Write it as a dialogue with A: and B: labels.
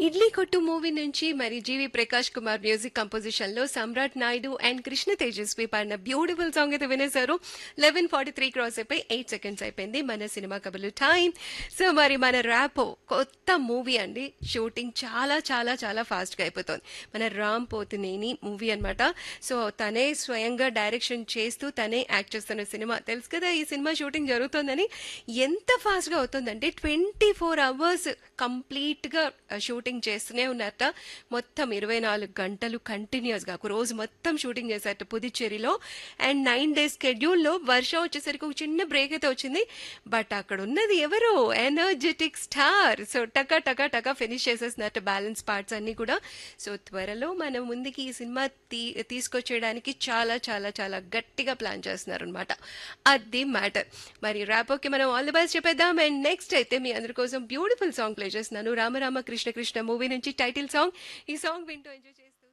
A: ఇడ్లీ కొట్టు మూవీ నుంచి మరి G V Prakash Kumar music composition లో సమ్రాట్ నాయుడు అండ్ కృష్ణ తేజస్వి పాడిన బ్యూటిఫుల్ సాంగ్ అయితే వినేశారు లెవెన్ ఫార్టీ త్రీ క్రాస్ అయిపోయి ఎయిట్ సెకండ్స్ అయిపోయింది మన సినిమా కబులు టైం సో మరి మన ర్యాపో కొత్త మూవీ అండి షూటింగ్ చాలా చాలా చాలా ఫాస్ట్ గా అయిపోతుంది మన రామ్ పోతినేని మూవీ అన్నమాట సో తనే స్వయంగా డైరెక్షన్ చేస్తూ తనే యాక్ట్ చేస్తున్న సినిమా తెలుసు కదా ఈ సినిమా షూటింగ్ జరుగుతోందని ఎంత ఫాస్ట్ గా అవుతుందంటే ట్వంటీ ఫోర్ అవర్స్ కంప్లీట్ గా షూటింగ్ చేస్తూనే ఉన్నారట మొత్తం ఇరవై నాలుగు గంటలు కంటిన్యూస్ గా ఒక రోజు మొత్తం షూటింగ్ చేశారట పుదుచ్చేరిలో అండ్ నైన్ డేస్ షెడ్యూల్లో వర్షం వచ్చేసరికి ఒక చిన్న బ్రేక్ అయితే వచ్చింది బట్ అక్కడ ఉన్నది ఎవరు ఎనర్జెటిక్ స్టార్ సో టకా టకా టకా ఫినిష్ చేసేసినట్టు బ్యాలెన్స్ పార్ట్స్ అన్ని కూడా సో త్వరలో మన ముందుకి ఈ సినిమా తీ తీసుకొచ్చేయడానికి చాలా చాలా చాలా గట్టిగా ప్లాన్ చేస్తున్నారు అనమాట అది మ్యాటర్ మరి ర్యాపోకి మనం ఆల్ ది బెస్ట్ చెప్పేద్దాం అండ్ నెక్స్ట్ అయితే మీ అందరి కోసం బ్యూటిఫుల్ సాంగ్ ప్లే చేస్తున్నాను రామరామ కృష్ణ కృష్ణ మూవీ నుంచి టైటిల్ సాంగ్ ఈ సాంగ్ వింటూ ఎంజాయ్ చేస్తూ